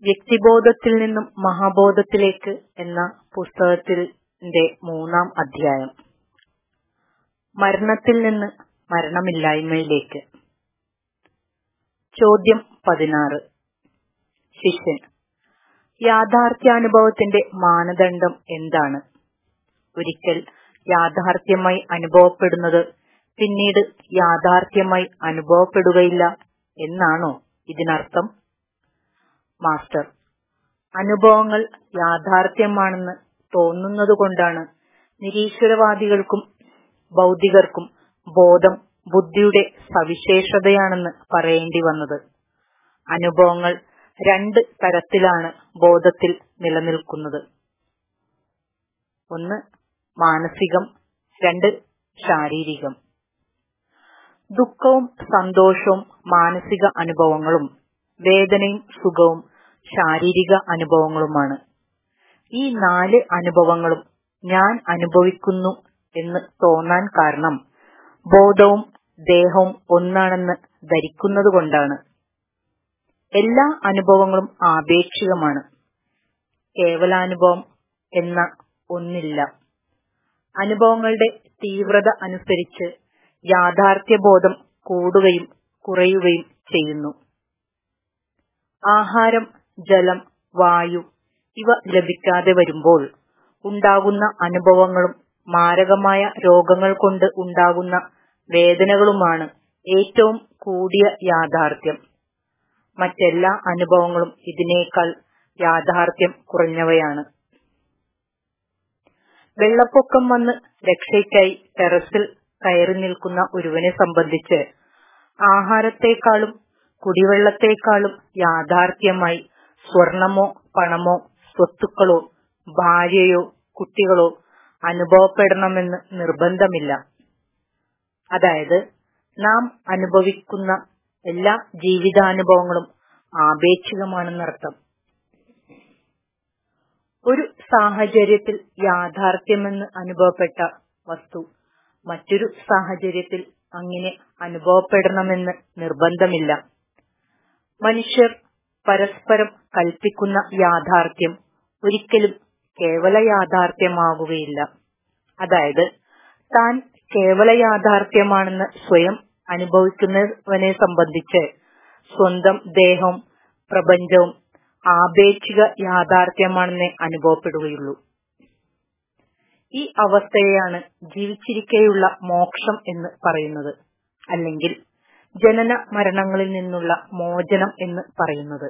വ്യക്തിബോധത്തിൽ നിന്നും മഹാബോധത്തിലേക്ക് എന്ന പുസ്തകത്തിന്റെ മൂന്നാം അധ്യായം മരണത്തിൽ നിന്ന് മരണമില്ലായ്മയിലേക്ക് ചോദ്യം പതിനാറ് ശിഷ്യൻ യാഥാർത്ഥ്യാനുഭവത്തിന്റെ മാനദണ്ഡം എന്താണ് ഒരിക്കൽ യാഥാർത്ഥ്യമായി അനുഭവപ്പെടുന്നത് പിന്നീട് യാഥാർത്ഥ്യമായി അനുഭവപ്പെടുകയില്ല എന്നാണോ ഇതിനർത്ഥം മാസ്റ്റർ അനുഭവങ്ങൾ യാഥാർത്ഥ്യമാണെന്ന് തോന്നുന്നതുകൊണ്ടാണ് നിരീശ്വരവാദികൾക്കും ബൗദ്ധികർക്കും ബോധം ബുദ്ധിയുടെ സവിശേഷതയാണെന്ന് പറയേണ്ടി വന്നത് അനുഭവങ്ങൾ രണ്ട് തരത്തിലാണ് ബോധത്തിൽ നിലനിൽക്കുന്നത് ഒന്ന് മാനസികം രണ്ട് ശാരീരികം ദുഃഖവും സന്തോഷവും മാനസിക അനുഭവങ്ങളും വേദനയും സുഖവും ശാരീരിക അനുഭവങ്ങളുമാണ് ഈ നാല് അനുഭവങ്ങളും ഞാൻ അനുഭവിക്കുന്നു എന്ന് തോന്നാൻ കാരണം ബോധവും ദേഹവും ഒന്നാണെന്ന് ധരിക്കുന്നത് കൊണ്ടാണ് എല്ലാ അനുഭവങ്ങളും ആപേക്ഷികമാണ് കേവലാനുഭവം എന്ന ഒന്നില്ല അനുഭവങ്ങളുടെ തീവ്രത അനുസരിച്ച് യാഥാർത്ഥ്യബോധം കൂടുകയും കുറയുകയും ചെയ്യുന്നു ആഹാരം ജലം വായു ഇവ ലഭിക്കാതെ വരുമ്പോൾ ഉണ്ടാകുന്ന അനുഭവങ്ങളും മാരകമായ രോഗങ്ങൾ കൊണ്ട് ഉണ്ടാകുന്ന വേദനകളുമാണ് ഏറ്റവും കൂടിയ യാഥാർത്ഥ്യം മറ്റെല്ലാ അനുഭവങ്ങളും ഇതിനേക്കാൾ യാഥാർത്ഥ്യം കുറഞ്ഞവയാണ് വെള്ളപ്പൊക്കം വന്ന് രക്ഷയ്ക്കായി ടെറസിൽ കയറി നിൽക്കുന്ന ഒരുവനെ സംബന്ധിച്ച് ആഹാരത്തെക്കാളും കുടിവെള്ളത്തെക്കാളും യാഥാർത്ഥ്യമായി സ്വർണമോ പണമോ സ്വത്തുക്കളോ ഭാര്യയോ കുട്ടികളോ അനുഭവപ്പെടണമെന്ന് നിർബന്ധമില്ല അതായത് നാം അനുഭവിക്കുന്ന എല്ലാ ജീവിതാനുഭവങ്ങളും ആപേക്ഷികമാണെന്നർത്ഥം ഒരു സാഹചര്യത്തിൽ യാഥാർത്ഥ്യമെന്ന് അനുഭവപ്പെട്ട വസ്തു മറ്റൊരു സാഹചര്യത്തിൽ അങ്ങനെ അനുഭവപ്പെടണമെന്ന് നിർബന്ധമില്ല മനുഷ്യർ പരസ്പരം കൽപ്പിക്കുന്ന യാഥാർത്ഥ്യം ഒരിക്കലും കേവല യാഥാർത്ഥ്യമാകുകയില്ല അതായത് താൻ കേവല യാഥാർത്ഥ്യമാണെന്ന് സ്വയം അനുഭവിക്കുന്നവനെ സംബന്ധിച്ച് സ്വന്തം ദേഹവും പ്രപഞ്ചവും ആപേക്ഷിക യാഥാർത്ഥ്യമാണെന്നേ അനുഭവപ്പെടുകയുള്ളൂ ഈ അവസ്ഥയെയാണ് ജീവിച്ചിരിക്കെയുള്ള മോക്ഷം എന്ന് പറയുന്നത് അല്ലെങ്കിൽ ജനന മരണങ്ങളിൽ നിന്നുള്ള മോചനം എന്ന് പറയുന്നത്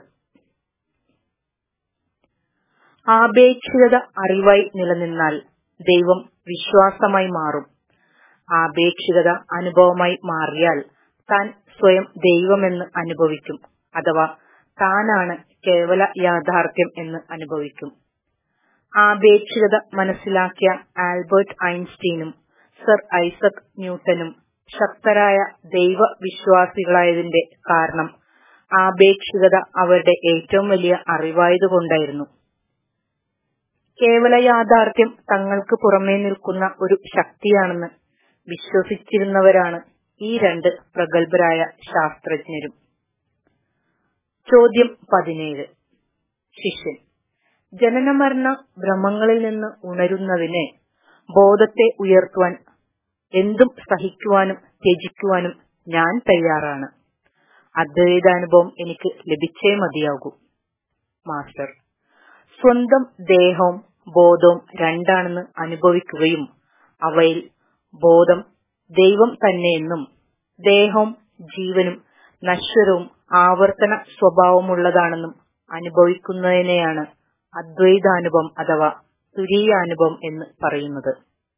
ആപേക്ഷികത അറിവായി നിലനിന്നാൽ ദൈവം വിശ്വാസമായി മാറും ആപേക്ഷികത അനുഭവമായി മാറിയാൽ താൻ സ്വയം ദൈവമെന്ന് അനുഭവിക്കും അഥവാ താനാണ് കേവല യാഥാർത്ഥ്യം എന്ന് അനുഭവിക്കും ആപേക്ഷികത മനസ്സിലാക്കിയ ആൽബർട്ട് ഐൻസ്റ്റീനും സർ ഐസക് ന്യൂട്ടനും ശക്തരായ ദൈവ വിശ്വാസികളായതിന്റെ കാരണം ആപേക്ഷികത അവരുടെ ഏറ്റവും വലിയ അറിവായതുകൊണ്ടായിരുന്നു കേവല യാഥാർത്ഥ്യം തങ്ങൾക്ക് പുറമേ നിൽക്കുന്ന ഒരു ശക്തിയാണെന്ന് വിശ്വസിച്ചിരുന്നവരാണ് ഈ രണ്ട് പ്രഗത്ഭരായ ശാസ്ത്രജ്ഞരും ചോദ്യം പതിനേഴ് ശിഷ്യൻ ജനനമരണ ഭ്രമങ്ങളിൽ നിന്ന് ഉണരുന്നതിന് ബോധത്തെ ഉയർത്തുവാൻ എന്തും സഹിക്കുവാനും ത്യജിക്കുവാനും ഞാൻ തയ്യാറാണ് അദ്വൈതാനുഭവം എനിക്ക് ലഭിച്ചേ മതിയാകൂ മാസ്റ്റർ സ്വന്തം ദേഹവും ബോധവും രണ്ടാണെന്ന് അനുഭവിക്കുകയും അവയിൽ ബോധം ദൈവം തന്നെയെന്നും ദേഹവും ജീവനും നശ്വരവും ആവർത്തന സ്വഭാവമുള്ളതാണെന്നും അനുഭവിക്കുന്നതിനെയാണ് അദ്വൈതാനുഭവം അഥവാ തുരീയാനുഭവം എന്ന് പറയുന്നത്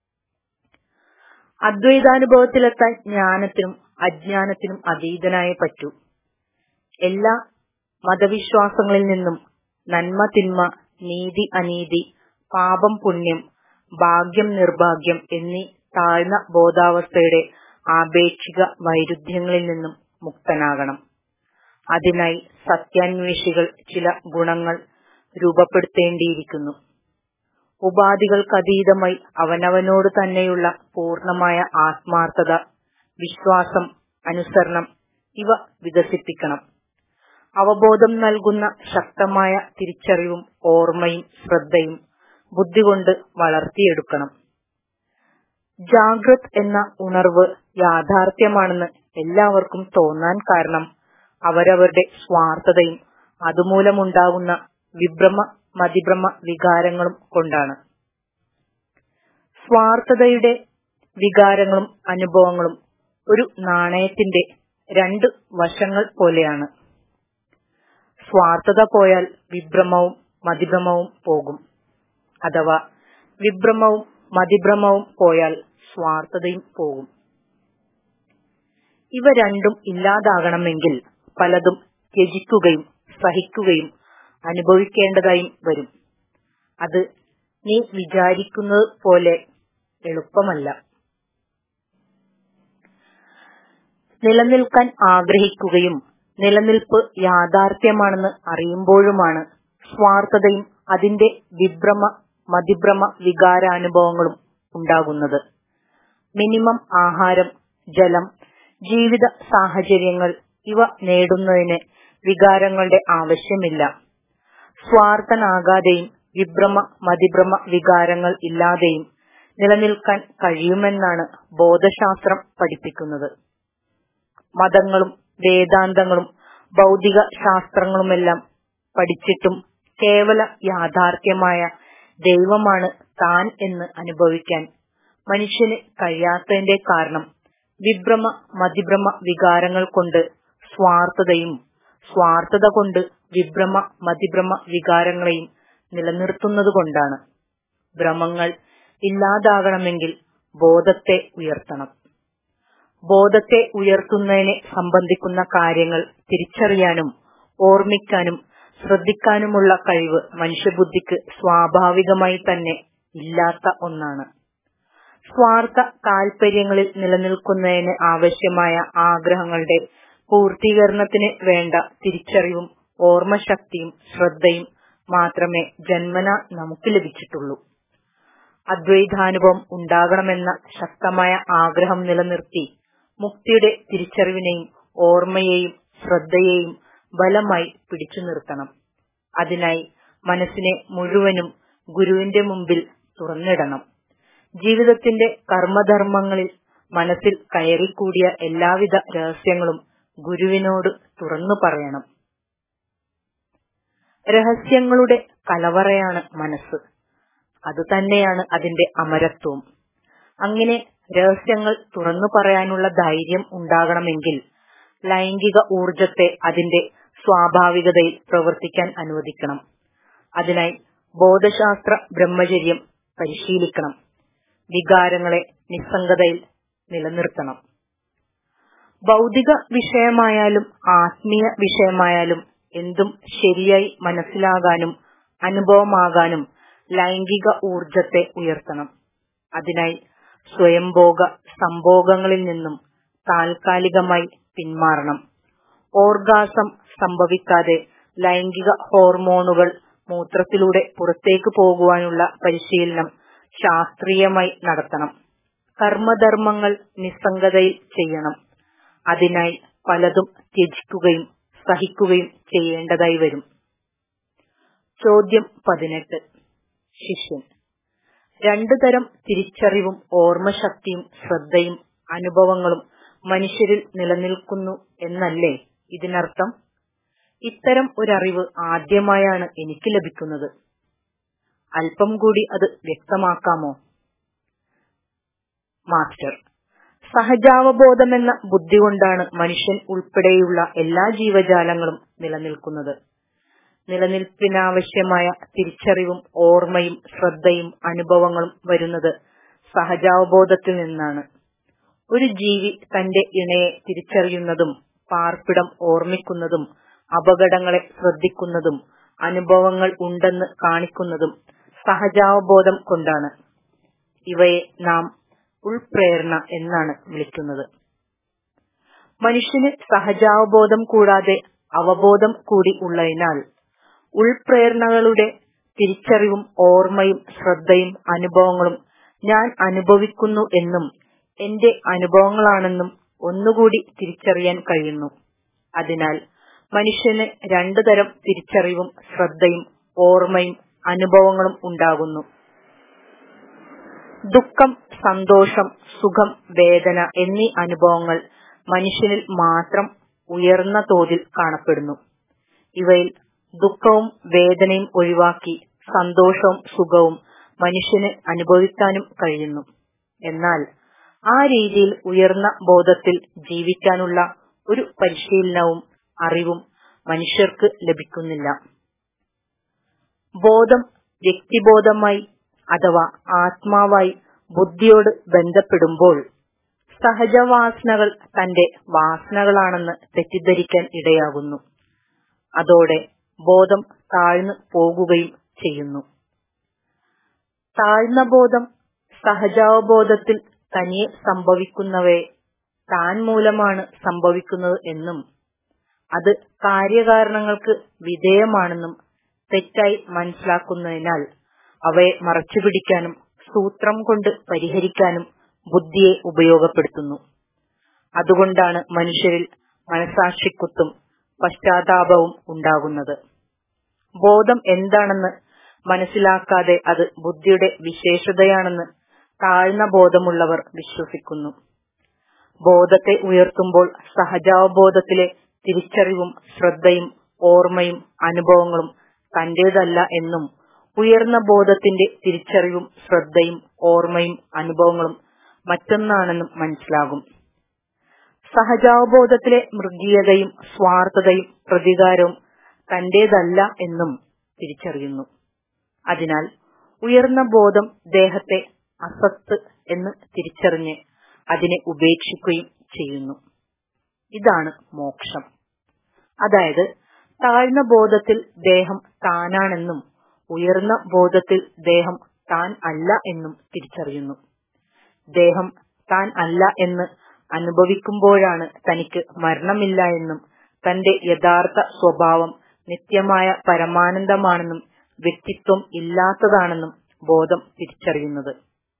അദ്വൈതാനുഭവത്തിലെത്താൻ ജ്ഞാനത്തിനും അജ്ഞാനത്തിനും അതീതനായേ പറ്റൂ എല്ലാ മതവിശ്വാസങ്ങളിൽ നിന്നും നന്മ തിന്മ നീതി അനീതി പാപം പുണ്യം ഭാഗ്യം നിർഭാഗ്യം എന്നീ താഴ്ന്ന ബോധാവസ്ഥയുടെ ആപേക്ഷിക വൈരുദ്ധ്യങ്ങളിൽ നിന്നും മുക്തനാകണം അതിനായി സത്യാന്വേഷികൾ ചില ഗുണങ്ങൾ രൂപപ്പെടുത്തേണ്ടിയിരിക്കുന്നു ഉപാധികൾക്കതീതമായി അവനവനോട് തന്നെയുള്ള പൂർണമായ ആത്മാർത്ഥത വിശ്വാസം അനുസരണം ഇവ വികസിപ്പിക്കണം അവബോധം നൽകുന്ന ശക്തമായ തിരിച്ചറിവും ഓർമ്മയും ശ്രദ്ധയും ബുദ്ധി കൊണ്ട് വളർത്തിയെടുക്കണം ജാഗ്രത് എന്ന ഉണർവ് യാഥാർത്ഥ്യമാണെന്ന് എല്ലാവർക്കും തോന്നാൻ കാരണം അവരവരുടെ സ്വാർത്ഥതയും അതുമൂലമുണ്ടാകുന്ന വിഭ്രമ മതിഭ്രമ വികാരങ്ങളും കൊണ്ടാണ് സ്വാർത്ഥതയുടെ വികാരങ്ങളും അനുഭവങ്ങളും ഒരു നാണയത്തിന്റെ രണ്ട് വശങ്ങൾ പോലെയാണ് സ്വാർത്ഥത പോയാൽ വിഭ്രമവും മതിഭ്രമവും പോകും അഥവാ വിഭ്രമവും മതിഭ്രമവും പോയാൽ സ്വാർത്ഥതയും പോകും ഇവ രണ്ടും ഇല്ലാതാകണമെങ്കിൽ പലതും ത്യജിക്കുകയും സഹിക്കുകയും അനുഭവിക്കേണ്ടതായും വരും അത് നീ വിചാരിക്കുന്നത് പോലെ എളുപ്പമല്ല നിലനിൽക്കാൻ ആഗ്രഹിക്കുകയും നിലനിൽപ്പ് യാഥാർത്ഥ്യമാണെന്ന് അറിയുമ്പോഴുമാണ് സ്വാർത്ഥതയും അതിന്റെ വിഭ്രമ മതിഭ്രമ വികാരാനുഭവങ്ങളും ഉണ്ടാകുന്നത് മിനിമം ആഹാരം ജലം ജീവിത സാഹചര്യങ്ങൾ ഇവ നേടുന്നതിന് വികാരങ്ങളുടെ ആവശ്യമില്ല സ്വാർത്ഥനാകാതെയും വിഭ്രമ മതിഭ്രമ വികാരങ്ങൾ ഇല്ലാതെയും നിലനിൽക്കാൻ കഴിയുമെന്നാണ് ബോധശാസ്ത്രം പഠിപ്പിക്കുന്നത് മതങ്ങളും വേദാന്തങ്ങളും ഭൗതിക ശാസ്ത്രങ്ങളുമെല്ലാം പഠിച്ചിട്ടും കേവല യാഥാർത്ഥ്യമായ ദൈവമാണ് താൻ എന്ന് അനുഭവിക്കാൻ മനുഷ്യന് കഴിയാത്തതിന്റെ കാരണം വിഭ്രമ മതിഭ്രമ വികാരങ്ങൾ കൊണ്ട് സ്വാർത്ഥതയും സ്വാർത്ഥത കൊണ്ട് വിഭ്രമ മതിഭ്രമ വികാരങ്ങളെയും നിലനിർത്തുന്നത് കൊണ്ടാണ് ഭ്രമങ്ങൾ ഇല്ലാതാകണമെങ്കിൽ ബോധത്തെ ഉയർത്തണം ബോധത്തെ ഉയർത്തുന്നതിനെ സംബന്ധിക്കുന്ന കാര്യങ്ങൾ തിരിച്ചറിയാനും ഓർമ്മിക്കാനും ശ്രദ്ധിക്കാനുമുള്ള കഴിവ് മനുഷ്യബുദ്ധിക്ക് സ്വാഭാവികമായി തന്നെ ഇല്ലാത്ത ഒന്നാണ് സ്വാർത്ഥ താൽപര്യങ്ങളിൽ നിലനിൽക്കുന്നതിന് ആവശ്യമായ ആഗ്രഹങ്ങളുടെ പൂർത്തീകരണത്തിന് വേണ്ട തിരിച്ചറിവും ഓർമ്മശക്തിയും ശ്രദ്ധയും മാത്രമേ ജന്മന നമുക്ക് ലഭിച്ചിട്ടുള്ളൂ അദ്വൈതാനുഭവം ഉണ്ടാകണമെന്ന ശക്തമായ ആഗ്രഹം നിലനിർത്തി മുക്തിയുടെ തിരിച്ചറിവിനെയും ഓർമ്മയെയും ശ്രദ്ധയെയും ബലമായി പിടിച്ചു നിർത്തണം അതിനായി മനസ്സിനെ മുഴുവനും ഗുരുവിന്റെ മുമ്പിൽ തുറന്നിടണം ജീവിതത്തിന്റെ കർമ്മധർമ്മങ്ങളിൽ മനസ്സിൽ കയറിക്കൂടിയ എല്ലാവിധ രഹസ്യങ്ങളും ഗുരുവിനോട് തുറന്നു പറയണം രഹസ്യങ്ങളുടെ കലവറയാണ് മനസ്സ് അതുതന്നെയാണ് അതിന്റെ അമരത്വവും അങ്ങനെ രഹസ്യങ്ങൾ തുറന്നു പറയാനുള്ള ധൈര്യം ഉണ്ടാകണമെങ്കിൽ ലൈംഗിക ഊർജത്തെ അതിന്റെ സ്വാഭാവികതയിൽ പ്രവർത്തിക്കാൻ അനുവദിക്കണം അതിനായി ബോധശാസ്ത്ര ബ്രഹ്മചര്യം പരിശീലിക്കണം വികാരങ്ങളെ നിസ്സംഗതയിൽ നിലനിർത്തണം ഭൗതിക വിഷയമായാലും ആത്മീയ വിഷയമായാലും എന്തും ശരിയായി മനസ്സിലാകാനും അനുഭവമാകാനും ലൈംഗിക ഊർജത്തെ ഉയർത്തണം അതിനായി സ്വയംഭോഗ സംഭോഗങ്ങളിൽ നിന്നും താൽക്കാലികമായി പിന്മാറണം ഓർഗാസം സംഭവിക്കാതെ ലൈംഗിക ഹോർമോണുകൾ മൂത്രത്തിലൂടെ പുറത്തേക്ക് പോകുവാനുള്ള പരിശീലനം ശാസ്ത്രീയമായി നടത്തണം കർമ്മധർമ്മങ്ങൾ നിസ്സംഗതയിൽ ചെയ്യണം അതിനായി പലതും ത്യജിക്കുകയും സഹിക്കുകയും ചെയ്യേണ്ടതായി വരും ചോദ്യം പതിനെട്ട് ശിഷ്യൻ രണ്ടു തരം തിരിച്ചറിവും ഓർമ്മശക്തിയും ശ്രദ്ധയും അനുഭവങ്ങളും മനുഷ്യരിൽ നിലനിൽക്കുന്നു എന്നല്ലേ ഇതിനർത്ഥം ഇത്തരം ഒരറിവ് ആദ്യമായാണ് എനിക്ക് ലഭിക്കുന്നത് അല്പം കൂടി അത് വ്യക്തമാക്കാമോ മാസ്റ്റർ സഹജാവബോധമെന്ന ബുദ്ധി കൊണ്ടാണ് മനുഷ്യൻ ഉൾപ്പെടെയുള്ള എല്ലാ ജീവജാലങ്ങളും നിലനിൽക്കുന്നത് നിലനിൽപ്പിനാവശ്യമായ തിരിച്ചറിവും ഓർമ്മയും ശ്രദ്ധയും അനുഭവങ്ങളും വരുന്നത് സഹജാവബോധത്തിൽ നിന്നാണ് ഒരു ജീവി തന്റെ ഇണയെ തിരിച്ചറിയുന്നതും പാർപ്പിടം ഓർമ്മിക്കുന്നതും അപകടങ്ങളെ ശ്രദ്ധിക്കുന്നതും അനുഭവങ്ങൾ ഉണ്ടെന്ന് കാണിക്കുന്നതും സഹജാവബോധം കൊണ്ടാണ് ഇവയെ നാം ഉൾപ്രേരണ എന്നാണ് വിളിക്കുന്നത് മനുഷ്യന് സഹജാവബോധം കൂടാതെ അവബോധം കൂടി ഉള്ളതിനാൽ ഉൾപ്രേരണകളുടെ തിരിച്ചറിവും ഓർമ്മയും ശ്രദ്ധയും അനുഭവങ്ങളും ഞാൻ അനുഭവിക്കുന്നു എന്നും എന്റെ അനുഭവങ്ങളാണെന്നും ഒന്നുകൂടി തിരിച്ചറിയാൻ കഴിയുന്നു അതിനാൽ മനുഷ്യന് രണ്ടു തരം തിരിച്ചറിവും ശ്രദ്ധയും ഓർമ്മയും അനുഭവങ്ങളും ഉണ്ടാകുന്നു ദുഃഖം സന്തോഷം സുഖം വേദന എന്നീ അനുഭവങ്ങൾ മനുഷ്യനിൽ മാത്രം ഉയർന്ന തോതിൽ കാണപ്പെടുന്നു ഇവയിൽ ദുഃഖവും വേദനയും ഒഴിവാക്കി സന്തോഷവും സുഖവും മനുഷ്യന് അനുഭവിക്കാനും കഴിയുന്നു എന്നാൽ ആ രീതിയിൽ ഉയർന്ന ബോധത്തിൽ ജീവിക്കാനുള്ള ഒരു പരിശീലനവും അറിവും മനുഷ്യർക്ക് ലഭിക്കുന്നില്ല ബോധം വ്യക്തിബോധമായി അഥവാ ആത്മാവായി ബുദ്ധിയോട് ബന്ധപ്പെടുമ്പോൾ സഹജവാസനകൾ തന്റെ വാസനകളാണെന്ന് തെറ്റിദ്ധരിക്കാൻ ഇടയാകുന്നു അതോടെ ബോധം താഴ്ന്നു പോകുകയും ചെയ്യുന്നു താഴ്ന്ന ബോധം സഹജാവബോധത്തിൽ തനിയെ സംഭവിക്കുന്നവയെ താൻ മൂലമാണ് സംഭവിക്കുന്നത് എന്നും അത് കാര്യകാരണങ്ങൾക്ക് വിധേയമാണെന്നും തെറ്റായി മനസ്സിലാക്കുന്നതിനാൽ അവയെ മറച്ചുപിടിക്കാനും സൂത്രം കൊണ്ട് പരിഹരിക്കാനും ബുദ്ധിയെ ഉപയോഗപ്പെടുത്തുന്നു അതുകൊണ്ടാണ് മനുഷ്യരിൽ മനസാക്ഷിക്കുത്തും പശ്ചാത്താപവും ഉണ്ടാകുന്നത് ബോധം എന്താണെന്ന് മനസ്സിലാക്കാതെ അത് ബുദ്ധിയുടെ വിശേഷതയാണെന്ന് താഴ്ന്ന ബോധമുള്ളവർ വിശ്വസിക്കുന്നു ബോധത്തെ ഉയർത്തുമ്പോൾ സഹജാവബോധത്തിലെ തിരിച്ചറിവും ശ്രദ്ധയും ഓർമ്മയും അനുഭവങ്ങളും തന്റേതല്ല എന്നും ഉയർന്ന ബോധത്തിന്റെ തിരിച്ചറിവും ശ്രദ്ധയും ഓർമ്മയും അനുഭവങ്ങളും മറ്റൊന്നാണെന്നും മനസ്സിലാകും സഹജാവബോധത്തിലെ മൃഗീയതയും സ്വാർത്ഥതയും പ്രതികാരവും തന്റേതല്ല എന്നും തിരിച്ചറിയുന്നു അതിനാൽ ഉയർന്ന ബോധം ദേഹത്തെ അസത്ത് എന്ന് തിരിച്ചറിഞ്ഞ് അതിനെ ഉപേക്ഷിക്കുകയും ചെയ്യുന്നു ഇതാണ് മോക്ഷം അതായത് താഴ്ന്ന ബോധത്തിൽ ദേഹം താനാണെന്നും ഉയർന്ന ബോധത്തിൽ ദേഹം താൻ അല്ല എന്നും തിരിച്ചറിയുന്നു ദേഹം താൻ അല്ല എന്ന് അനുഭവിക്കുമ്പോഴാണ് തനിക്ക് മരണമില്ല എന്നും തന്റെ യഥാർത്ഥ സ്വഭാവം നിത്യമായ പരമാനന്ദമാണെന്നും വ്യക്തിത്വം ഇല്ലാത്തതാണെന്നും ബോധം തിരിച്ചറിയുന്നത്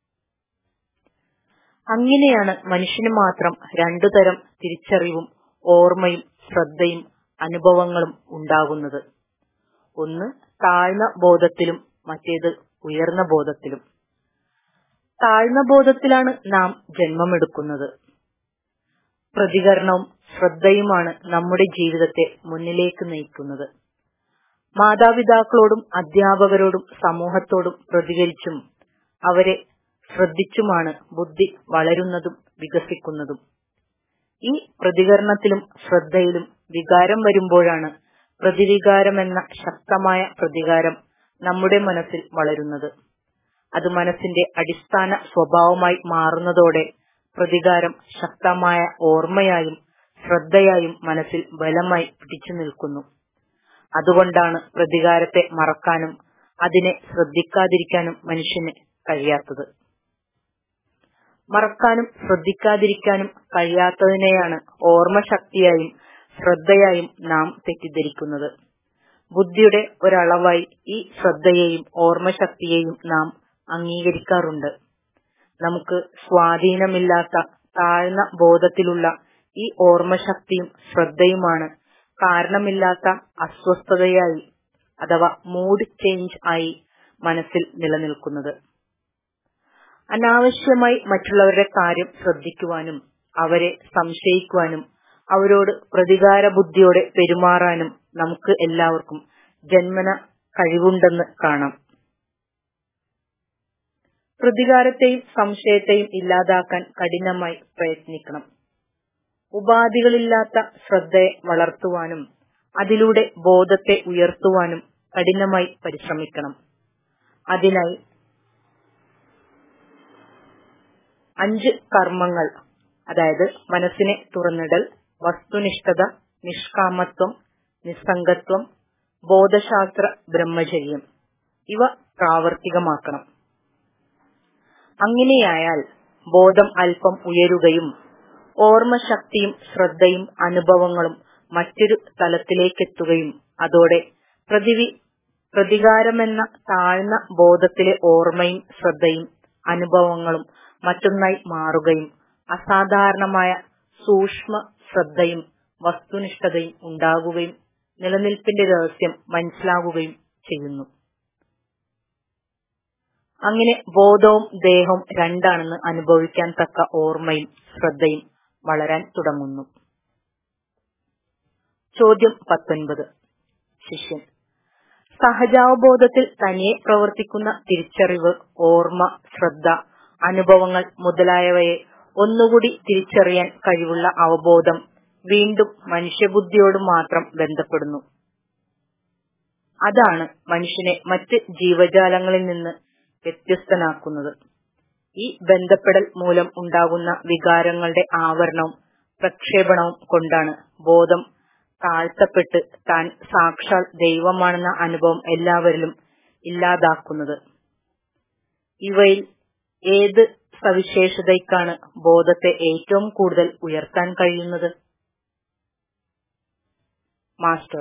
അങ്ങനെയാണ് മനുഷ്യന് മാത്രം രണ്ടു തരം തിരിച്ചറിവും ഓർമ്മയും ശ്രദ്ധയും അനുഭവങ്ങളും ഉണ്ടാകുന്നത് ഒന്ന് താഴ്ന്ന ബോധത്തിലും മറ്റേത് ഉയർന്ന ബോധത്തിലും താഴ്ന്ന ബോധത്തിലാണ് നാം ജന്മമെടുക്കുന്നത് പ്രതികരണവും ശ്രദ്ധയുമാണ് നമ്മുടെ ജീവിതത്തെ മുന്നിലേക്ക് നയിക്കുന്നത് മാതാപിതാക്കളോടും അധ്യാപകരോടും സമൂഹത്തോടും പ്രതികരിച്ചും അവരെ ശ്രദ്ധിച്ചുമാണ് ബുദ്ധി വളരുന്നതും വികസിക്കുന്നതും ഈ പ്രതികരണത്തിലും ശ്രദ്ധയിലും വികാരം വരുമ്പോഴാണ് പ്രതിവികാരമെന്ന ശക്തമായ പ്രതികാരം നമ്മുടെ മനസ്സിൽ വളരുന്നത് അത് മനസ്സിന്റെ അടിസ്ഥാന സ്വഭാവമായി മാറുന്നതോടെ പ്രതികാരം ശക്തമായ ഓർമ്മയായും ശ്രദ്ധയായും മനസ്സിൽ ബലമായി പിടിച്ചു നിൽക്കുന്നു അതുകൊണ്ടാണ് പ്രതികാരത്തെ മറക്കാനും അതിനെ ശ്രദ്ധിക്കാതിരിക്കാനും മനുഷ്യന് കഴിയാത്തത് മറക്കാനും ശ്രദ്ധിക്കാതിരിക്കാനും കഴിയാത്തതിനെയാണ് ഓർമ്മശക്തിയായും ശ്രദ്ധയായും നാം തെറ്റിദ്ധരിക്കുന്നത് ബുദ്ധിയുടെ ഒരളവായി ഈ ശ്രദ്ധയെയും ഓർമ്മശക്തിയെയും നാം അംഗീകരിക്കാറുണ്ട് നമുക്ക് സ്വാധീനമില്ലാത്ത താഴ്ന്ന ബോധത്തിലുള്ള ഈ ഓർമ്മശക്തിയും ശ്രദ്ധയുമാണ് കാരണമില്ലാത്ത അസ്വസ്ഥതയായി അഥവാ മൂഡ് ചേഞ്ച് ആയി മനസ്സിൽ നിലനിൽക്കുന്നത് അനാവശ്യമായി മറ്റുള്ളവരുടെ കാര്യം ശ്രദ്ധിക്കുവാനും അവരെ സംശയിക്കുവാനും അവരോട് പ്രതികാര ബുദ്ധിയോടെ പെരുമാറാനും നമുക്ക് എല്ലാവർക്കും ജന്മന കഴിവുണ്ടെന്ന് കാണാം പ്രതികാരത്തെയും സംശയത്തെയും ഇല്ലാതാക്കാൻ കഠിനമായി പ്രയത്നിക്കണം ഉപാധികളില്ലാത്ത ശ്രദ്ധയെ വളർത്തുവാനും അതിലൂടെ ബോധത്തെ ഉയർത്തുവാനും കഠിനമായി പരിശ്രമിക്കണം അതിനായി അഞ്ച് കർമ്മങ്ങൾ അതായത് മനസ്സിനെ തുറന്നിടൽ വസ്തുനിഷ്ഠത നിഷ്കാമത്വം നിസ്സംഗത്വം ബോധശാസ്ത്ര ബ്രഹ്മചര്യം ഇവ പ്രാവർത്തികമാക്കണം അങ്ങനെയായാൽ ബോധം അല്പം ഉയരുകയും ഓർമ്മശക്തിയും ശ്രദ്ധയും അനുഭവങ്ങളും മറ്റൊരു തലത്തിലേക്കെത്തുകയും അതോടെ പ്രതിവി പ്രതികാരമെന്ന താഴ്ന്ന ബോധത്തിലെ ഓർമ്മയും ശ്രദ്ധയും അനുഭവങ്ങളും മറ്റൊന്നായി മാറുകയും അസാധാരണമായ സൂക്ഷ്മ ശ്രദ്ധയും വസ്തുനിഷ്ഠതയും ഉണ്ടാകുകയും നിലനിൽപ്പിന്റെ രഹസ്യം മനസ്സിലാകുകയും ചെയ്യുന്നു അങ്ങനെ ബോധവും ദേഹവും രണ്ടാണെന്ന് അനുഭവിക്കാൻ തക്ക ഓർമ്മയും ശ്രദ്ധയും വളരാൻ തുടങ്ങുന്നു ചോദ്യം പത്തൊൻപത് ശിഷ്യൻ സഹജാവബോധത്തിൽ തനിയെ പ്രവർത്തിക്കുന്ന തിരിച്ചറിവ് ഓർമ്മ ശ്രദ്ധ അനുഭവങ്ങൾ മുതലായവയെ ഒന്നുകൂടി തിരിച്ചറിയാൻ കഴിവുള്ള അവബോധം വീണ്ടും മനുഷ്യബുദ്ധിയോട് മാത്രം ബന്ധപ്പെടുന്നു അതാണ് മനുഷ്യനെ മറ്റ് ജീവജാലങ്ങളിൽ നിന്ന് വ്യത്യസ്തനാക്കുന്നത് ഈ ബന്ധപ്പെടൽ മൂലം ഉണ്ടാകുന്ന വികാരങ്ങളുടെ ആവരണവും പ്രക്ഷേപണവും കൊണ്ടാണ് ബോധം താഴ്ത്തപ്പെട്ട് താൻ സാക്ഷാൽ ദൈവമാണെന്ന അനുഭവം എല്ലാവരിലും ഇല്ലാതാക്കുന്നത് ഇവയിൽ ഏത് സവിശേഷതയ്ക്കാണ് ബോധത്തെ ഏറ്റവും കൂടുതൽ ഉയർത്താൻ കഴിയുന്നത് മാസ്റ്റർ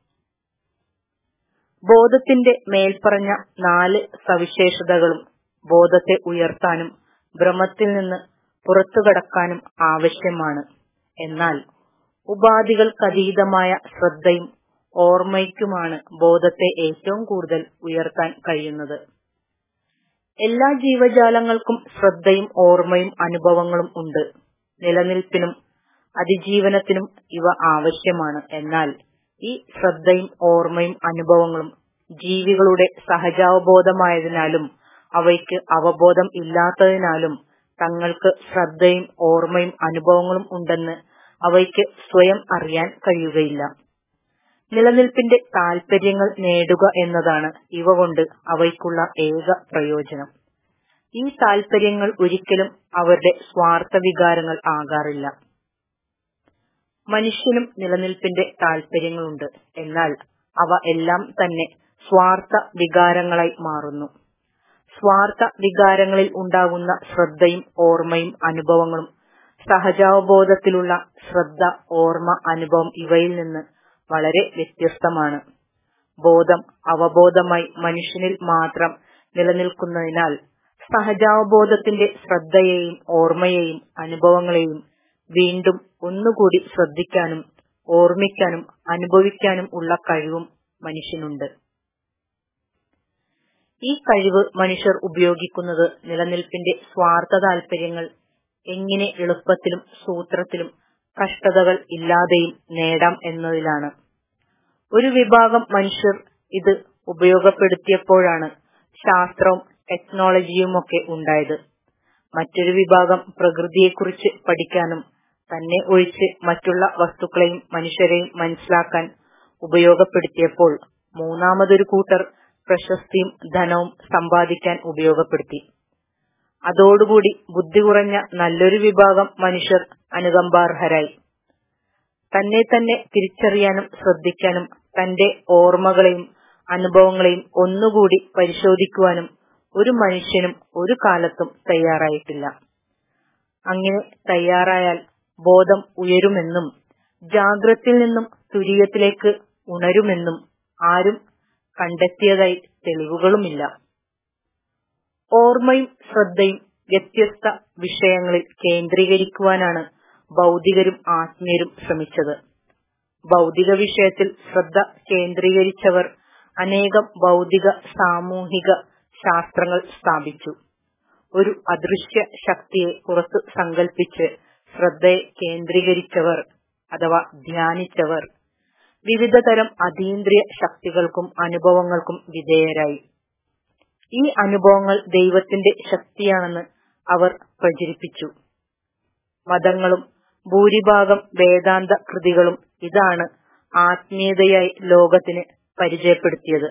ബോധത്തിന്റെ മേൽപ്പറഞ്ഞ നാല് സവിശേഷതകളും ബോധത്തെ ഉയർത്താനും ഭ്രമത്തിൽ നിന്ന് പുറത്തുകടക്കാനും ആവശ്യമാണ് എന്നാൽ ഉപാധികൾക്കതീതമായ ശ്രദ്ധയും ഓർമ്മയ്ക്കുമാണ് ബോധത്തെ ഏറ്റവും കൂടുതൽ ഉയർത്താൻ കഴിയുന്നത് എല്ലാ ജീവജാലങ്ങൾക്കും ശ്രദ്ധയും ഓർമ്മയും അനുഭവങ്ങളും ഉണ്ട് നിലനിൽപ്പിനും അതിജീവനത്തിനും ഇവ ആവശ്യമാണ് എന്നാൽ ഈ ശ്രദ്ധയും ഓർമ്മയും അനുഭവങ്ങളും ജീവികളുടെ സഹജാവബോധമായതിനാലും അവയ്ക്ക് അവബോധം ഇല്ലാത്തതിനാലും തങ്ങൾക്ക് ശ്രദ്ധയും ഓർമ്മയും അനുഭവങ്ങളും ഉണ്ടെന്ന് അവയ്ക്ക് സ്വയം അറിയാൻ കഴിയുകയില്ല നിലനിൽപ്പിന്റെ താൽപര്യങ്ങൾ നേടുക എന്നതാണ് ഇവ കൊണ്ട് അവയ്ക്കുള്ള ഏക പ്രയോജനം ഈ താൽപര്യങ്ങൾ ഒരിക്കലും അവരുടെ സ്വാർത്ഥ വികാരങ്ങൾ ആകാറില്ല മനുഷ്യനും നിലനിൽപ്പിന്റെ താൽപര്യങ്ങളുണ്ട് എന്നാൽ അവ എല്ലാം തന്നെ സ്വാർത്ഥ വികാരങ്ങളായി മാറുന്നു സ്വാർത്ഥ വികാരങ്ങളിൽ ഉണ്ടാകുന്ന ശ്രദ്ധയും ഓർമ്മയും അനുഭവങ്ങളും സഹജാവബോധത്തിലുള്ള ശ്രദ്ധ ഓർമ്മ അനുഭവം ഇവയിൽ നിന്ന് വളരെ വ്യത്യസ്തമാണ് ബോധം അവബോധമായി മനുഷ്യനിൽ മാത്രം നിലനിൽക്കുന്നതിനാൽ സഹജാവബോധത്തിന്റെ ശ്രദ്ധയെയും ഓർമ്മയെയും അനുഭവങ്ങളെയും വീണ്ടും ഒന്നുകൂടി ശ്രദ്ധിക്കാനും ഓർമ്മിക്കാനും അനുഭവിക്കാനും ഉള്ള കഴിവും മനുഷ്യനുണ്ട് ഈ കഴിവ് മനുഷ്യർ ഉപയോഗിക്കുന്നത് നിലനിൽപ്പിന്റെ സ്വാർത്ഥ താൽപര്യങ്ങൾ എങ്ങനെ എളുപ്പത്തിലും സൂത്രത്തിലും കഷ്ടതകൾ ഇല്ലാതെയും നേടാം എന്നതിലാണ് ഒരു വിഭാഗം മനുഷ്യർ ഇത് ഉപയോഗപ്പെടുത്തിയപ്പോഴാണ് ശാസ്ത്രവും ടെക്നോളജിയുമൊക്കെ ഉണ്ടായത് മറ്റൊരു വിഭാഗം പ്രകൃതിയെക്കുറിച്ച് പഠിക്കാനും തന്നെ ഒഴിച്ച് മറ്റുള്ള വസ്തുക്കളെയും മനുഷ്യരെയും മനസ്സിലാക്കാൻ ഉപയോഗപ്പെടുത്തിയപ്പോൾ മൂന്നാമതൊരു കൂട്ടർ പ്രശസ്തിയും ധനവും സമ്പാദിക്കാൻ ഉപയോഗപ്പെടുത്തി അതോടുകൂടി ബുദ്ധി കുറഞ്ഞ നല്ലൊരു വിഭാഗം മനുഷ്യർ അനുകമ്പാർഹരായി തന്നെ തന്നെ തിരിച്ചറിയാനും ശ്രദ്ധിക്കാനും തന്റെ ഓർമ്മകളെയും അനുഭവങ്ങളെയും ഒന്നുകൂടി പരിശോധിക്കുവാനും ഒരു മനുഷ്യനും ഒരു കാലത്തും തയ്യാറായിട്ടില്ല അങ്ങനെ തയ്യാറായാൽ ബോധം ഉയരുമെന്നും ജാഗ്രത്തിൽ നിന്നും തുര്യത്തിലേക്ക് ഉണരുമെന്നും ആരും കണ്ടെത്തിയതായി തെളിവുകളുമില്ല ഓർമ്മയും ശ്രദ്ധയും വ്യത്യസ്ത വിഷയങ്ങളിൽ കേന്ദ്രീകരിക്കുവാനാണ് ഭൗതികരും ആത്മീയരും ശ്രമിച്ചത് ഭൗതിക വിഷയത്തിൽ ശ്രദ്ധ കേന്ദ്രീകരിച്ചവർ അനേകം ഭൗതിക സാമൂഹിക ശാസ്ത്രങ്ങൾ സ്ഥാപിച്ചു ഒരു അദൃശ്യ ശക്തിയെ പുറത്തു സങ്കല്പിച്ച് ശ്രദ്ധയെ കേന്ദ്രീകരിച്ചവർ അഥവാ ധ്യാനിച്ചവർ വിവിധതരം അതീന്ദ്രിയ ശക്തികൾക്കും അനുഭവങ്ങൾക്കും വിധേയരായി ഈ അനുഭവങ്ങൾ ദൈവത്തിന്റെ ശക്തിയാണെന്ന് അവർ പ്രചരിപ്പിച്ചു മതങ്ങളും ഭൂരിഭാഗം വേദാന്ത കൃതികളും ഇതാണ് ആത്മീയതയായി ലോകത്തിന് പരിചയപ്പെടുത്തിയത്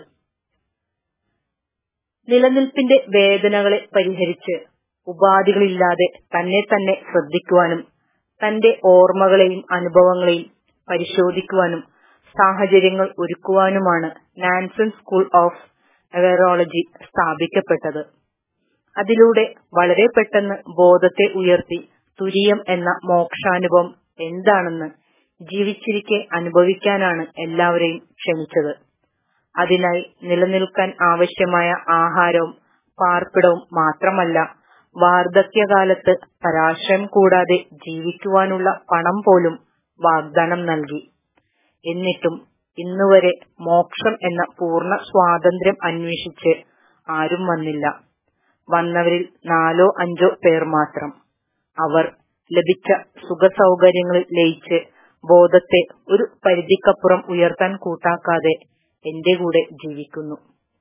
നിലനിൽപ്പിന്റെ വേദനകളെ പരിഹരിച്ച് ഉപാധികളില്ലാതെ തന്നെ തന്നെ ശ്രദ്ധിക്കുവാനും തന്റെ ഓർമ്മകളെയും അനുഭവങ്ങളെയും പരിശോധിക്കുവാനും സാഹചര്യങ്ങൾ ഒരുക്കുവാനുമാണ് നാൻസൺ സ്കൂൾ ഓഫ് അവെറോളജി സ്ഥാപിക്കപ്പെട്ടത് അതിലൂടെ വളരെ പെട്ടെന്ന് ബോധത്തെ ഉയർത്തി തുരിയം എന്ന മോക്ഷാനുഭവം എന്താണെന്ന് ജീവിച്ചിരിക്കെ അനുഭവിക്കാനാണ് എല്ലാവരെയും ക്ഷണിച്ചത് അതിനായി നിലനിൽക്കാൻ ആവശ്യമായ ആഹാരവും പാർപ്പിടവും മാത്രമല്ല വാർദ്ധക്യകാലത്ത് പരാശ്രയം കൂടാതെ ജീവിക്കുവാനുള്ള പണം പോലും വാഗ്ദാനം നൽകി എന്നിട്ടും ഇന്നുവരെ മോക്ഷം എന്ന പൂർണ്ണ സ്വാതന്ത്ര്യം അന്വേഷിച്ച് ആരും വന്നില്ല വന്നവരിൽ നാലോ അഞ്ചോ പേർ മാത്രം അവർ ലഭിച്ച സുഖസൗകര്യങ്ങളിൽ ലയിച്ച് ബോധത്തെ ഒരു പരിധിക്കപ്പുറം ഉയർത്താൻ കൂട്ടാക്കാതെ എന്റെ കൂടെ ജീവിക്കുന്നു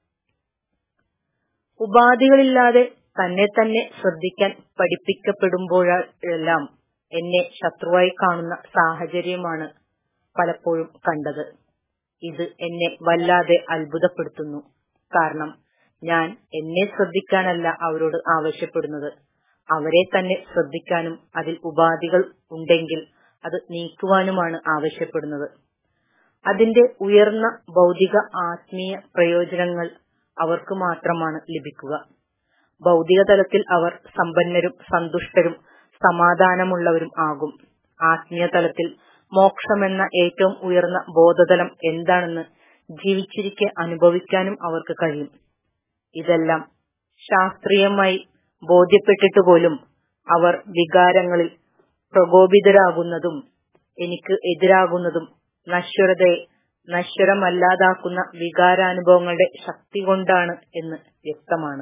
ഉപാധികളില്ലാതെ തന്നെ തന്നെ ശ്രദ്ധിക്കാൻ പഠിപ്പിക്കപ്പെടുമ്പോഴെല്ലാം എന്നെ ശത്രുവായി കാണുന്ന സാഹചര്യമാണ് പലപ്പോഴും കണ്ടത് ഇത് എന്നെ വല്ലാതെ അത്ഭുതപ്പെടുത്തുന്നു കാരണം ഞാൻ എന്നെ ശ്രദ്ധിക്കാനല്ല അവരോട് ആവശ്യപ്പെടുന്നത് അവരെ തന്നെ ശ്രദ്ധിക്കാനും അതിൽ ഉപാധികൾ ഉണ്ടെങ്കിൽ അത് നീക്കുവാനുമാണ് ആവശ്യപ്പെടുന്നത് അതിന്റെ ഉയർന്ന ഭൗതിക ആത്മീയ പ്രയോജനങ്ങൾ അവർക്ക് മാത്രമാണ് ലഭിക്കുക ഭൗതിക തലത്തിൽ അവർ സമ്പന്നരും സന്തുഷ്ടരും സമാധാനമുള്ളവരും ആകും ആത്മീയ തലത്തിൽ മോക്ഷമെന്ന ഏറ്റവും ഉയർന്ന ബോധതലം എന്താണെന്ന് ജീവിച്ചിരിക്കെ അനുഭവിക്കാനും അവർക്ക് കഴിയും ഇതെല്ലാം ശാസ്ത്രീയമായി ബോധ്യപ്പെട്ടിട്ട് പോലും അവർ വികാരങ്ങളിൽ പ്രകോപിതരാകുന്നതും എനിക്ക് എതിരാകുന്നതും നശ്വരതയെ നശ്വരമല്ലാതാക്കുന്ന വികാരാനുഭവങ്ങളുടെ ശക്തി കൊണ്ടാണ് എന്ന് വ്യക്തമാണ്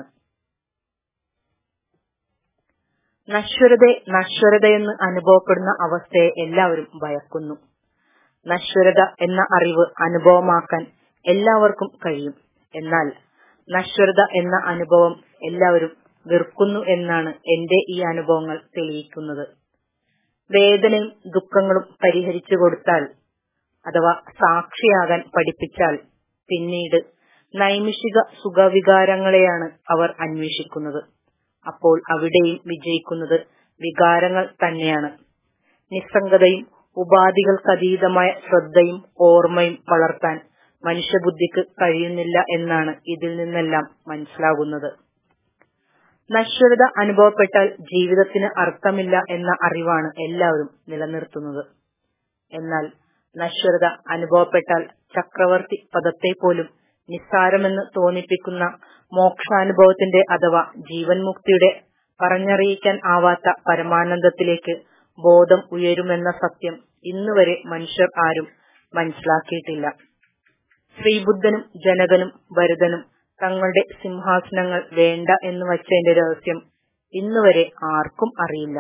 നശ്വരതയെ നശ്വരതയെന്ന് അനുഭവപ്പെടുന്ന അവസ്ഥയെ എല്ലാവരും ഭയക്കുന്നു നശ്വരത എന്ന അറിവ് അനുഭവമാക്കാൻ എല്ലാവർക്കും കഴിയും എന്നാൽ നശ്വരത എന്ന അനുഭവം എല്ലാവരും വെറുക്കുന്നു എന്നാണ് എന്റെ ഈ അനുഭവങ്ങൾ തെളിയിക്കുന്നത് വേദനയും ദുഃഖങ്ങളും പരിഹരിച്ചു കൊടുത്താൽ അഥവാ സാക്ഷിയാകാൻ പഠിപ്പിച്ചാൽ പിന്നീട് നൈമിഷിക സുഖവികാരങ്ങളെയാണ് അവർ അന്വേഷിക്കുന്നത് അപ്പോൾ അവിടെയും വിജയിക്കുന്നത് വികാരങ്ങൾ തന്നെയാണ് നിസ്സംഗതയും ഉപാധികൾക്കതീതമായ ശ്രദ്ധയും ഓർമ്മയും വളർത്താൻ മനുഷ്യബുദ്ധിക്ക് കഴിയുന്നില്ല എന്നാണ് ഇതിൽ നിന്നെല്ലാം മനസ്സിലാകുന്നത് നശ്വരത അനുഭവപ്പെട്ടാൽ ജീവിതത്തിന് അർത്ഥമില്ല എന്ന അറിവാണ് എല്ലാവരും നിലനിർത്തുന്നത് എന്നാൽ നശ്വരത അനുഭവപ്പെട്ടാൽ ചക്രവർത്തി പദത്തെ പോലും നിസ്സാരമെന്ന് തോന്നിപ്പിക്കുന്ന മോക്ഷാനുഭവത്തിന്റെ അഥവാ ജീവൻ മുക്തിയുടെ പറഞ്ഞറിയിക്കാൻ ആവാത്ത പരമാനന്ദത്തിലേക്ക് ബോധം ഉയരുമെന്ന സത്യം ഇന്നുവരെ മനുഷ്യർ ആരും മനസ്സിലാക്കിയിട്ടില്ല ശ്രീബുദ്ധനും ജനകനും ഭരതനും തങ്ങളുടെ സിംഹാസനങ്ങൾ വേണ്ട എന്ന് വച്ചതിന്റെ രഹസ്യം ഇന്നുവരെ ആർക്കും അറിയില്ല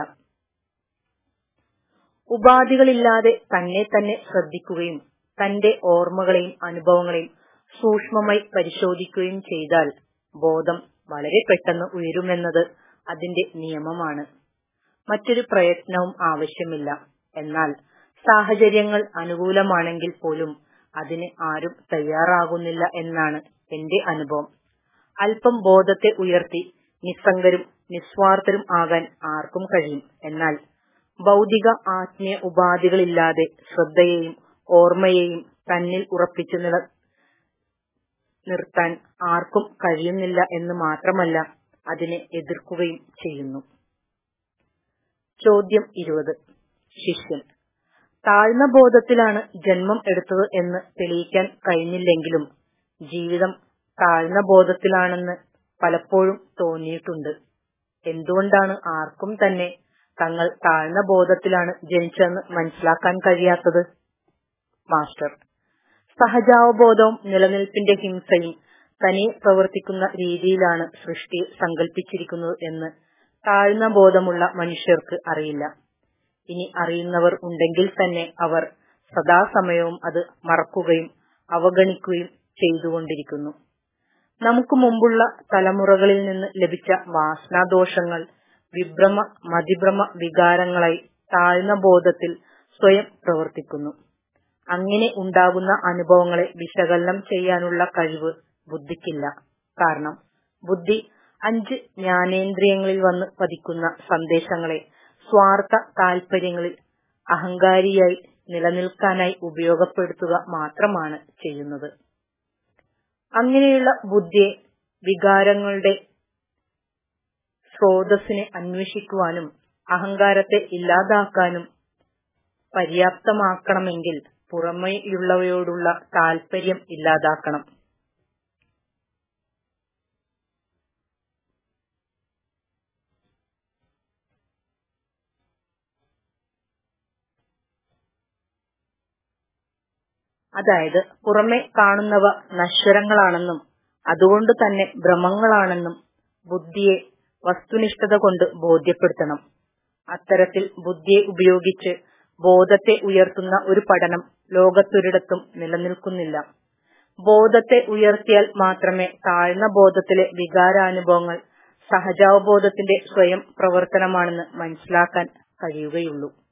ഉപാധികളില്ലാതെ തന്നെ തന്നെ ശ്രദ്ധിക്കുകയും തന്റെ ഓർമ്മകളെയും അനുഭവങ്ങളെയും സൂക്ഷ്മമായി പരിശോധിക്കുകയും ചെയ്താൽ ബോധം വളരെ പെട്ടെന്ന് ഉയരുമെന്നത് അതിന്റെ നിയമമാണ് മറ്റൊരു പ്രയത്നവും ആവശ്യമില്ല എന്നാൽ സാഹചര്യങ്ങൾ അനുകൂലമാണെങ്കിൽ പോലും അതിന് ആരും തയ്യാറാകുന്നില്ല എന്നാണ് എന്റെ അനുഭവം അല്പം ബോധത്തെ ഉയർത്തി നിസ്സംഗരും നിസ്വാർത്ഥരും ആകാൻ ആർക്കും കഴിയും എന്നാൽ ഭൗതിക ആത്മീയ ഉപാധികളില്ലാതെ ശ്രദ്ധയെയും ഓർമ്മയെയും തന്നിൽ ഉറപ്പിച്ചു നില നിർത്താൻ ആർക്കും കഴിയുന്നില്ല എന്ന് മാത്രമല്ല അതിനെ എതിർക്കുകയും ചെയ്യുന്നു ചോദ്യം ഇരുപത് ശിഷ്യൻ താഴ്ന്ന ബോധത്തിലാണ് ജന്മം എടുത്തത് എന്ന് തെളിയിക്കാൻ കഴിഞ്ഞില്ലെങ്കിലും ജീവിതം താഴ്ന്ന ബോധത്തിലാണെന്ന് പലപ്പോഴും തോന്നിയിട്ടുണ്ട് എന്തുകൊണ്ടാണ് ആർക്കും തന്നെ തങ്ങൾ താഴ്ന്ന ബോധത്തിലാണ് ജനിച്ചതെന്ന് മനസ്സിലാക്കാൻ കഴിയാത്തത് മാസ്റ്റർ സഹജാവബോധവും നിലനിൽപ്പിന്റെ ഹിംസയും തനി പ്രവർത്തിക്കുന്ന രീതിയിലാണ് സൃഷ്ടി സങ്കല്പിച്ചിരിക്കുന്നത് എന്ന് താഴ്ന്ന ബോധമുള്ള മനുഷ്യർക്ക് അറിയില്ല ഇനി അറിയുന്നവർ ഉണ്ടെങ്കിൽ തന്നെ അവർ സദാസമയവും അത് മറക്കുകയും അവഗണിക്കുകയും ചെയ്തുകൊണ്ടിരിക്കുന്നു നമുക്ക് മുമ്പുള്ള തലമുറകളിൽ നിന്ന് ലഭിച്ച വാസനാദോഷങ്ങൾ വിഭ്രമ മതിഭ്രമ വികാരങ്ങളായി താഴ്ന്ന ബോധത്തിൽ സ്വയം പ്രവർത്തിക്കുന്നു അങ്ങനെ ഉണ്ടാകുന്ന അനുഭവങ്ങളെ വിശകലനം ചെയ്യാനുള്ള കഴിവ് ബുദ്ധിക്കില്ല കാരണം ബുദ്ധി അഞ്ച് ജ്ഞാനേന്ദ്രിയങ്ങളിൽ വന്ന് പതിക്കുന്ന സന്ദേശങ്ങളെ സ്വാർത്ഥ താൽപര്യങ്ങളിൽ അഹങ്കാരിയായി നിലനിൽക്കാനായി ഉപയോഗപ്പെടുത്തുക മാത്രമാണ് ചെയ്യുന്നത് അങ്ങനെയുള്ള ബുദ്ധിയെ വികാരങ്ങളുടെ സ്രോതസ്സിനെ അന്വേഷിക്കുവാനും അഹങ്കാരത്തെ ഇല്ലാതാക്കാനും പര്യാപ്തമാക്കണമെങ്കിൽ പുറമെയുള്ളവയോടുള്ള താൽപര്യം ഇല്ലാതാക്കണം അതായത് പുറമെ കാണുന്നവ നശ്വരങ്ങളാണെന്നും അതുകൊണ്ട് തന്നെ ഭ്രമങ്ങളാണെന്നും ബുദ്ധിയെ വസ്തുനിഷ്ഠത കൊണ്ട് ബോധ്യപ്പെടുത്തണം അത്തരത്തിൽ ബുദ്ധിയെ ഉപയോഗിച്ച് ബോധത്തെ ഉയർത്തുന്ന ഒരു പഠനം ലോകത്തൊരിടത്തും നിലനിൽക്കുന്നില്ല ബോധത്തെ ഉയർത്തിയാൽ മാത്രമേ താഴ്ന്ന ബോധത്തിലെ വികാരാനുഭവങ്ങൾ സഹജാവബോധത്തിന്റെ സ്വയം പ്രവർത്തനമാണെന്ന് മനസ്സിലാക്കാൻ കഴിയുകയുള്ളൂ